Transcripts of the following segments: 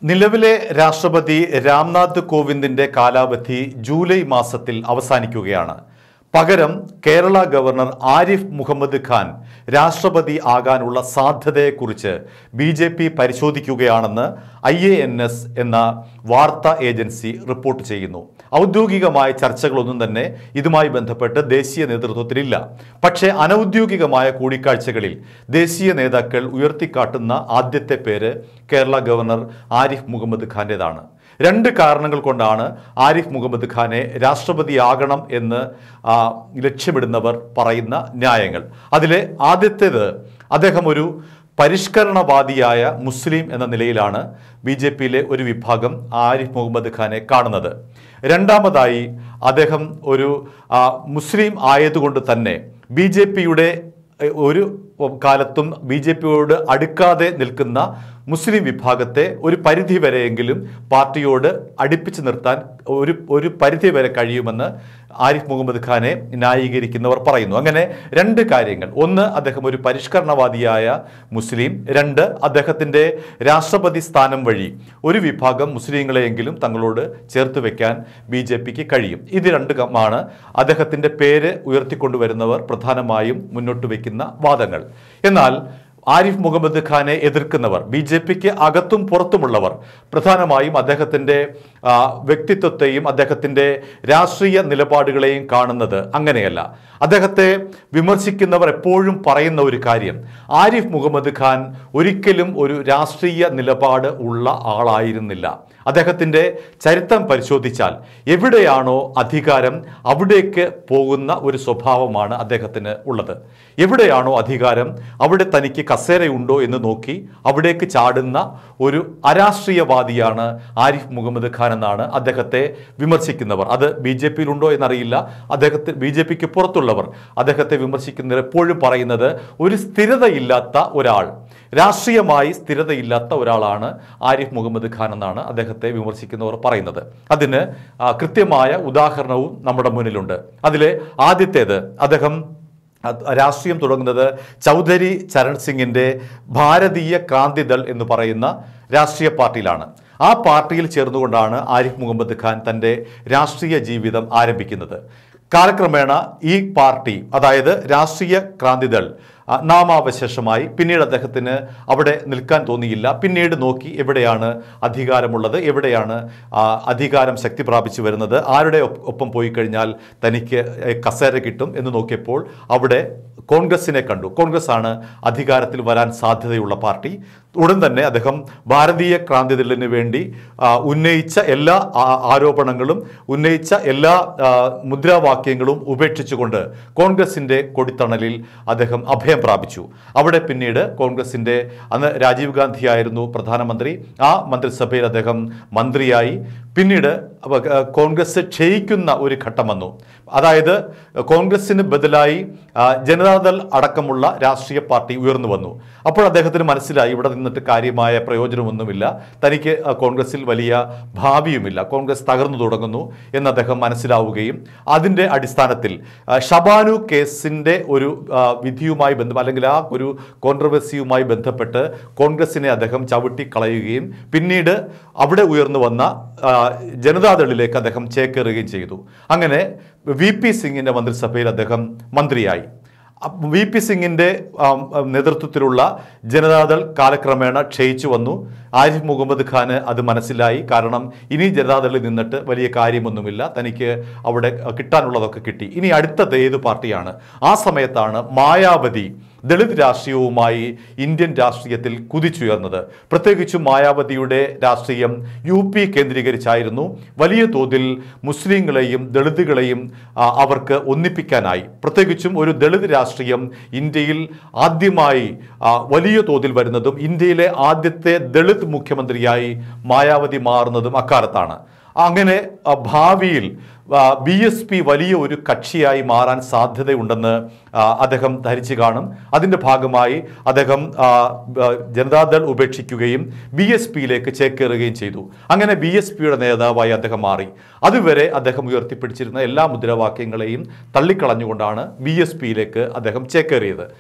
നിലവിലെ രാഷ്ട്രപതി രാംനാഥ് കോവിന്ദിന്റെ കാലാവധി ജൂലൈ മാസത്തിൽ അവസാനിക്കുകയാണ് പകരം കേരള ഗവർണർ ആരിഫ് മുഹമ്മദ് ഖാൻ രാഷ്ട്രപതി ആകാനുള്ള സാധ്യതയെക്കുറിച്ച് ബി ജെ പി പരിശോധിക്കുകയാണെന്ന് ഐ എ എൻ എസ് എന്ന വാർത്താ ഏജൻസി റിപ്പോർട്ട് ചെയ്യുന്നു ഔദ്യോഗികമായ ചർച്ചകളൊന്നും തന്നെ ഇതുമായി ബന്ധപ്പെട്ട് ദേശീയ നേതൃത്വത്തിലില്ല പക്ഷേ അനൗദ്യോഗികമായ കൂടിക്കാഴ്ചകളിൽ ദേശീയ നേതാക്കൾ ഉയർത്തിക്കാട്ടുന്ന ആദ്യത്തെ പേര് കേരള ഗവർണർ ആരിഫ് മുഹമ്മദ് ഖാന്റേതാണ് രണ്ട് കാരണങ്ങൾ കൊണ്ടാണ് ആരിഫ് മുഹമ്മദ് ഖാനെ രാഷ്ട്രപതിയാകണം എന്ന് ആ, ലക്ഷ്യമിടുന്നവർ പറയുന്ന ന്യായങ്ങൾ അതിലെ ആദ്യത്തേത് അദ്ദേഹം ഒരു പരിഷ്കരണവാദിയായ മുസ്ലിം എന്ന നിലയിലാണ് ബി ജെ പിയിലെ ഒരു വിഭാഗം ആരിഫ് മുഹമ്മദ് ഖാനെ കാണുന്നത് രണ്ടാമതായി അദ്ദേഹം ഒരു ആ, മുസ്ലിം ആയതുകൊണ്ട് തന്നെ ബി ജെ പിയുടെ ഒരു കാലത്തും ബി ജെ പിയോട് അടുക്കാതെ നിൽക്കുന്ന മുസ്ലിം വിഭാഗത്തെ ഒരു പരിധി വരെയെങ്കിലും പാർട്ടിയോട് അടുപ്പിച്ച് നിർത്താൻ ഒരു ഒരു പരിധി വരെ കഴിയുമെന്ന് ആരിഫ് മുഹമ്മദ് ഖാനെ ന്യായീകരിക്കുന്നവർ പറയുന്നു അങ്ങനെ രണ്ട് കാര്യങ്ങൾ ഒന്ന് അദ്ദേഹം ഒരു പരിഷ്കരണവാദിയായ മുസ്ലിം രണ്ട് അദ്ദേഹത്തിൻ്റെ രാഷ്ട്രപതി സ്ഥാനം വഴി ഒരു വിഭാഗം മുസ്ലിങ്ങളെയെങ്കിലും തങ്ങളോട് ചേർത്ത് വെക്കാൻ ബി ജെ പിക്ക് കഴിയും ഇത് രണ്ടുമാണ് അദ്ദേഹത്തിൻ്റെ പേര് ഉയർത്തിക്കൊണ്ടുവരുന്നവർ പ്രധാനമായും മുന്നോട്ട് വയ്ക്കുന്ന വാദങ്ങൾ എന്നാൽ ആരിഫ് മുഹമ്മദ് ഖാനെ എതിർക്കുന്നവർ ബി ജെ പിക്ക് അകത്തും പുറത്തുമുള്ളവർ പ്രധാനമായും അദ്ദേഹത്തിൻ്റെ ആ, വ്യക്തിത്വത്തെയും അദ്ദേഹത്തിൻ്റെ രാഷ്ട്രീയ നിലപാടുകളെയും കാണുന്നത് അങ്ങനെയല്ല അദ്ദേഹത്തെ വിമർശിക്കുന്നവർ എപ്പോഴും പറയുന്ന ഒരു കാര്യം ആരിഫ് മുഹമ്മദ് ഖാൻ ഒരിക്കലും ഒരു രാഷ്ട്രീയ നിലപാട് ഉള്ള ആളായിരുന്നില്ല അദ്ദേഹത്തിൻ്റെ ചരിത്രം പരിശോധിച്ചാൽ എവിടെയാണോ അധികാരം അവിടേക്ക് പോകുന്ന ഒരു സ്വഭാവമാണ് അദ്ദേഹത്തിന് ഉള്ളത് എവിടെയാണോ അധികാരം അവിടെ തനിക്ക് കസേരയുണ്ടോ എന്ന് നോക്കി അവിടേക്ക് ചാടുന്ന ഒരു അരാഷ്ട്രീയവാദിയാണ് ആരിഫ് മുഹമ്മദ് ഖാൻ എന്നാണ് അദ്ദേഹത്തെ വിമർശിക്കുന്നവർ അത് ബി ജെ പിയിലുണ്ടോ എന്നറിയില്ല അദ്ദേഹത്തെ ബി ജെ പിക്ക് പുറത്തുള്ളവർ അദ്ദേഹത്തെ വിമർശിക്കുന്നവർ എപ്പോഴും പറയുന്നത് ഒരു സ്ഥിരതയില്ലാത്ത ഒരാൾ രാഷ്ട്രീയമായി സ്ഥിരതയില്ലാത്ത ഒരാളാണ് ആരിഫ് മുഹമ്മദ് ഖാൻ എന്നാണ് അദ്ദേഹത്തെ വിമർശിക്കുന്നവർ പറയുന്നത് അതിന് ആ, കൃത്യമായ ഉദാഹരണവും നമ്മുടെ മുന്നിലുണ്ട് അതിലെ ആദ്യത്തേത് അദ്ദേഹം അത് രാഷ്ട്രീയം തുടങ്ങുന്നത് ചൗധരി ചരൺ സിംഗിൻ്റെ ഭാരതീയ ക്രാന്തിദൾ എന്ന് പറയുന്ന രാഷ്ട്രീയ പാർട്ടിയിലാണ് ആ പാർട്ടിയിൽ ചേർന്നുകൊണ്ടാണ് ആരിഫ് മുഹമ്മദ് ഖാൻ തൻ്റെ രാഷ്ട്രീയ ജീവിതം ആരംഭിക്കുന്നത് കാലക്രമേണ ഈ പാർട്ടി അതായത് രാഷ്ട്രീയ ക്രാന്തിദൾ ആ, നാമാവശേഷമായി പിന്നീട് അദ്ദേഹത്തിന് അവിടെ നിൽക്കാൻ തോന്നിയില്ല പിന്നീട് നോക്കി എവിടെയാണ് അധികാരമുള്ളത് എവിടെയാണ് ആ, അധികാരം ശക്തി പ്രാപിച്ചു വരുന്നത് ആരുടെ ഒപ്പ് ഒപ്പം പോയി കഴിഞ്ഞാൽ തനിക്ക് ഏ, കസേര കിട്ടും എന്ന് നോക്കിയപ്പോൾ അവിടെ കോൺഗ്രസിനെ കണ്ടു കോൺഗ്രസ് ആണ് അധികാരത്തിൽ വരാൻ സാധ്യതയുള്ള പാർട്ടി ഉടൻ തന്നെ അദ്ദേഹം ഭാരതീയ ക്രാന്തിദളിന് വേണ്ടി ആ, ഉന്നയിച്ച എല്ലാ ആ- ആരോപണങ്ങളും ഉന്നയിച്ച എല്ലാ ആ, മുദ്രാവാക്യങ്ങളും ഉപേക്ഷിച്ചുകൊണ്ട് കോൺഗ്രസിന്റെ കൊടിത്തണലിൽ അദ്ദേഹം അഭയം പ്രാപിച്ചു അവിടെ പിന്നീട് കോൺഗ്രസിന്റെ അന്ന് രാജീവ് ഗാന്ധി ആയിരുന്നു പ്രധാനമന്ത്രി ആ മന്ത്രിസഭയിൽ അദ്ദേഹം മന്ത്രിയായി പിന്നീട് അവ- ആ, കോൺഗ്രസ് ക്ഷയിക്കുന്ന ഒരു ഘട്ടം വന്നു അതായത് കോൺഗ്രസിന് ബദലായി ആ, ജനതാദൾ അടക്കമുള്ള രാഷ്ട്രീയ പാർട്ടി ഉയർന്നു വന്നു അപ്പോൾ അദ്ദേഹത്തിന് മനസ്സിലായി ഇവിടെ നിന്നിട്ട് കാര്യമായ പ്രയോജനമൊന്നുമില്ല തനിക്ക് ആ, കോൺഗ്രസിൽ വലിയ ഭാവിയുമില്ല കോൺഗ്രസ് തകർന്നു തുടങ്ങുന്നു എന്ന് അദ്ദേഹം മനസ്സിലാവുകയും അതിൻ്റെ അടിസ്ഥാനത്തിൽ ആ, ഷബാനു കേസിൻ്റെ ഒരു ആ, വിധിയുമായി ബന്ധം അല്ലെങ്കിൽ ആ ഒരു കോൺട്രവേഴ്സിയുമായി ബന്ധപ്പെട്ട് കോൺഗ്രസിനെ അദ്ദേഹം ചവിട്ടിക്കളയുകയും പിന്നീട് അവിടെ ഉയർന്നു വന്ന ആ, ജനതാദളിലേക്ക് അദ്ദേഹം ചേക്കേറുകയും ചെയ്തു അങ്ങനെ വി പി സിംഗിൻ്റെ മന്ത്രിസഭയിൽ അദ്ദേഹം മന്ത്രിയായി അപ്പ- വി പി സിംഗിന്റെ ആം, ആം, നേതൃത്വത്തിലുള്ള ജനതാദൾ കാലക്രമേണ ക്ഷയിച്ചു വന്നു ആരിഫ് മുഹമ്മദ് ഖാന് അത് മനസ്സിലായി കാരണം ഇനി ജനതാദളിൽ നിന്നിട്ട് വലിയ കാര്യമൊന്നുമില്ല തനിക്ക് അവിടെ കിട്ടാനുള്ളതൊക്കെ കിട്ടി ഇനി അടുത്തത് ഏത് പാർട്ടിയാണ് ആ സമയത്താണ് മായാവതി ദളിത് രാഷ്ട്രീയവുമായി ഇന്ത്യൻ രാഷ്ട്രീയത്തിൽ കുതിച്ചുയർന്നത് പ്രത്യേകിച്ചും മായാവതിയുടെ രാഷ്ട്രീയം യു പി കേന്ദ്രീകരിച്ചായിരുന്നു വലിയ തോതിൽ മുസ്ലിങ്ങളെയും ദളിതുകളെയും ആ, അവർക്ക് ഒന്നിപ്പിക്കാനായി പ്രത്യേകിച്ചും ഒരു ദളിത് രാഷ്ട്രീയം ഇന്ത്യയിൽ ആദ്യമായി ആ, വലിയ തോതിൽ വരുന്നതും ഇന്ത്യയിലെ ആദ്യത്തെ ദളിത് മുഖ്യമന്ത്രിയായി മായാവതി മാറുന്നതും അക്കാലത്താണ് അങ്ങനെ ആ, ഭാവിയിൽ ബി എസ് പി വലിയ ഒരു കക്ഷിയായി മാറാൻ സാധ്യതയുണ്ടെന്ന് ആ, അദ്ദേഹം ധരിച്ചു കാണും അതിൻ്റെ ഭാഗമായി അദ്ദേഹം ആ, ആ, ജനതാദൾ ഉപേക്ഷിക്കുകയും ബി എസ് പിയിലേക്ക് ചേക്കേറുകയും ചെയ്തു അങ്ങനെ ബി എസ് പിയുടെ നേതാവായി അദ്ദേഹം മാറി അതുവരെ അദ്ദേഹം ഉയർത്തിപ്പിടിച്ചിരുന്ന എല്ലാ മുദ്രാവാക്യങ്ങളെയും തള്ളിക്കളഞ്ഞുകൊണ്ടാണ് ബി എസ് പിയിലേക്ക് അദ്ദേഹം ചേക്കേറിയത്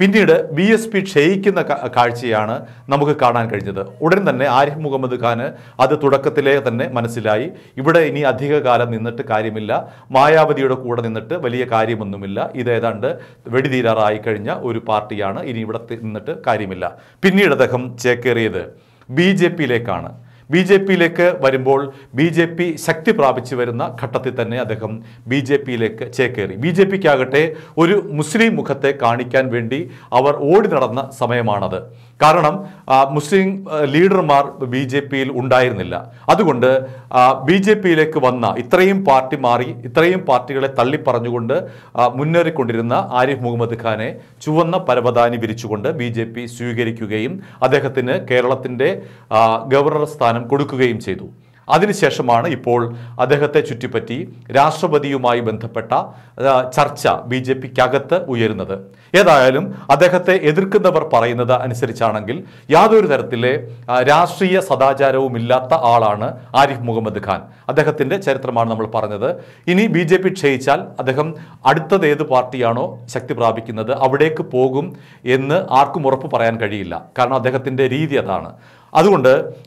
പിന്നീട് ബി എസ് പി ക്ഷയിക്കുന്ന കാ- കാഴ്ചയാണ് നമുക്ക് കാണാൻ കഴിഞ്ഞത് ഉടൻ തന്നെ ആരിഫ് മുഹമ്മദ് ഖാന് അത് തുടക്കത്തിലേ തന്നെ മനസ്സിലായി ഇവിടെ ഇനി അധികകാലം നിന്നിട്ട് കാര്യമില്ല മായാവതിയുടെ കൂടെ നിന്നിട്ട് വലിയ കാര്യമൊന്നുമില്ല ഇത് ഏതാണ്ട് വെടിതീരാറായി കഴിഞ്ഞ ഒരു പാർട്ടിയാണ് ഇനി ഇവിടെ തി- നിന്നിട്ട് കാര്യമില്ല പിന്നീട് അദ്ദേഹം ചേക്കേറിയത് ബി ജെ പിയിലേക്കാണ് ബി ജെ പിയിലേക്ക് വരുമ്പോൾ ബി ജെ പി ശക്തി പ്രാപിച്ചു വരുന്ന ഘട്ടത്തിൽ തന്നെ അദ്ദേഹം ബി ജെ പിയിലേക്ക് ചേക്കേറി ബി ജെ പിക്കാകട്ടെ ഒരു മുസ്ലിം മുഖത്തെ കാണിക്കാൻ വേണ്ടി അവർ ഓടി നടന്ന സമയമാണത് കാരണം ആ, മുസ്ലിം ആ, ലീഡർമാർ ബി ജെ പിയിൽ ഉണ്ടായിരുന്നില്ല അതുകൊണ്ട് ബി ജെ പിയിലേക്ക് വന്ന ഇത്രയും പാർട്ടി മാറി ഇത്രയും പാർട്ടികളെ തള്ളിപ്പറഞ്ഞുകൊണ്ട് ആ, മുന്നേറിക്കൊണ്ടിരുന്ന ആരിഫ് മുഹമ്മദ് ഖാനെ ചുവന്ന പരവതാനി വിരിച്ചുകൊണ്ട് ബി ജെ പി സ്വീകരിക്കുകയും അദ്ദേഹത്തിന് കേരളത്തിൻ്റെ ആ, ഗവർണർ സ്ഥാനം കൊടുക്കുകയും ചെയ്തു അതിനുശേഷമാണ് ഇപ്പോൾ അദ്ദേഹത്തെ ചുറ്റിപ്പറ്റി രാഷ്ട്രപതിയുമായി ബന്ധപ്പെട്ട ആ, ചർച്ച ബി ജെ പിക്കകത്ത് ഉയരുന്നത് ഏതായാലും അദ്ദേഹത്തെ എതിർക്കുന്നവർ പറയുന്നത് അനുസരിച്ചാണെങ്കിൽ യാതൊരു തരത്തിലെ ആ, രാഷ്ട്രീയ സദാചാരവും ഇല്ലാത്ത ആളാണ് ആരിഫ് മുഹമ്മദ് ഖാൻ അദ്ദേഹത്തിന്റെ ചരിത്രമാണ് നമ്മൾ പറഞ്ഞത് ഇനി ബി ജെ പി ക്ഷയിച്ചാൽ അദ്ദേഹം അടുത്തത് ഏത് പാർട്ടിയാണോ ശക്തി പ്രാപിക്കുന്നത് അവിടേക്ക് പോകും എന്ന് ആർക്കും ഉറപ്പ് പറയാൻ കഴിയില്ല കാരണം അദ്ദേഹത്തിന്റെ രീതി അതാണ് അതുകൊണ്ട്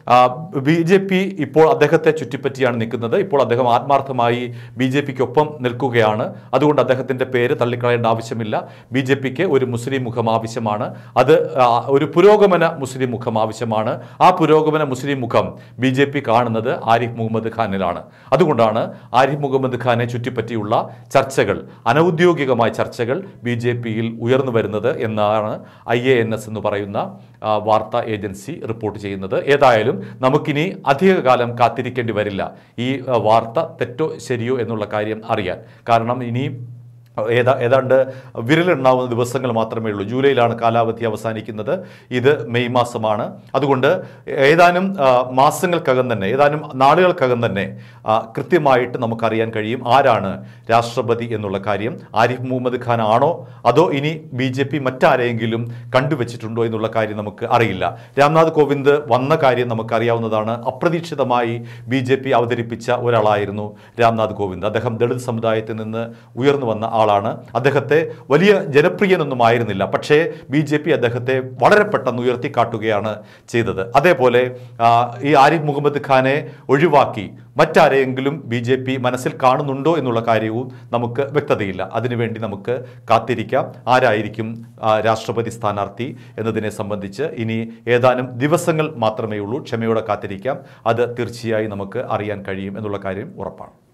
ബി ജെ പി ഇപ്പോൾ അദ്ദേഹത്തെ ചുറ്റിപ്പറ്റിയാണ് നിൽക്കുന്നത് ഇപ്പോൾ അദ്ദേഹം ആത്മാർത്ഥമായി ബി ജെ പിക്കൊപ്പം നിൽക്കുകയാണ് അതുകൊണ്ട് അദ്ദേഹത്തിൻ്റെ പേര് തള്ളിക്കളയേണ്ട ആവശ്യമില്ല ബി ജെ പിക്ക് ഒരു മുസ്ലിം മുഖം ആവശ്യമാണ് അത് ആ, ഒരു പുരോഗമന മുസ്ലിം മുഖം ആവശ്യമാണ് ആ പുരോഗമന മുസ്ലിം മുഖം ബി ജെ പി കാണുന്നത് ആരിഫ് മുഹമ്മദ് ഖാനിലാണ് അതുകൊണ്ടാണ് ആരിഫ് മുഹമ്മദ് ഖാനെ ചുറ്റിപ്പറ്റിയുള്ള ചർച്ചകൾ അനൗദ്യോഗികമായ ചർച്ചകൾ ബി ജെ പിയിൽ ഉയർന്നു വരുന്നത് എന്നാണ് ഐ എ എൻ എസ് എന്ന് പറയുന്ന ആ, വാർത്താ ഏജൻസി റിപ്പോർട്ട് ചെയ്യുന്നത് ഏതായാലും നമുക്കിനി അധികകാലം കാത്തിരിക്കേണ്ടി വരില്ല ഈ ആ, വാർത്ത തെറ്റോ ശരിയോ എന്നുള്ള കാര്യം അറിയാൻ കാരണം ഇനി ഏതാ ഏതാണ്ട് വിരലെണ്ണാവുന്ന ദിവസങ്ങൾ മാത്രമേ ഉള്ളൂ ജൂലൈയിലാണ് കാലാവധി അവസാനിക്കുന്നത് ഇത് മെയ് മാസമാണ് അതുകൊണ്ട് ഏതാനും ആ, മാസങ്ങൾക്കകം തന്നെ ഏതാനും നാളുകൾക്കകം തന്നെ ആ, കൃത്യമായിട്ട് നമുക്കറിയാൻ കഴിയും ആരാണ് രാഷ്ട്രപതി എന്നുള്ള കാര്യം ആരിഫ് മുഹമ്മദ് ഖാൻ ആണോ അതോ ഇനി ബി ജെ പി മറ്റാരെയെങ്കിലും കണ്ടുവച്ചിട്ടുണ്ടോ എന്നുള്ള കാര്യം നമുക്ക് അറിയില്ല രാംനാഥ് കോവിന്ദ് വന്ന കാര്യം നമുക്കറിയാവുന്നതാണ് അപ്രതീക്ഷിതമായി ബി ജെ പി അവതരിപ്പിച്ച ഒരാളായിരുന്നു രാംനാഥ് കോവിന്ദ് അദ്ദേഹം ദളിത് സമുദായത്തിൽ നിന്ന് ഉയർന്നു വന്ന ആളാണ് അദ്ദേഹത്തെ വലിയ ജനപ്രിയനൊന്നും ആയിരുന്നില്ല പക്ഷേ ബി ജെ പി അദ്ദേഹത്തെ വളരെ പെട്ടെന്ന് ഉയർത്തിക്കാട്ടുകയാണ് ചെയ്തത് അതേപോലെ ആ, ഈ ആരിഫ് മുഹമ്മദ് ഖാനെ ഒഴിവാക്കി മറ്റാരെയെങ്കിലും ബി ജെ പി മനസ്സിൽ കാണുന്നുണ്ടോ എന്നുള്ള കാര്യവും നമുക്ക് വ്യക്തതയില്ല അതിനുവേണ്ടി നമുക്ക് കാത്തിരിക്കാം ആരായിരിക്കും ആ, രാഷ്ട്രപതി സ്ഥാനാർത്ഥി എന്നതിനെ സംബന്ധിച്ച് ഇനി ഏതാനും ദിവസങ്ങൾ മാത്രമേ ഉള്ളൂ ക്ഷമയോടെ കാത്തിരിക്കാം അത് തീർച്ചയായും നമുക്ക് അറിയാൻ കഴിയും എന്നുള്ള കാര്യം ഉറപ്പാണ്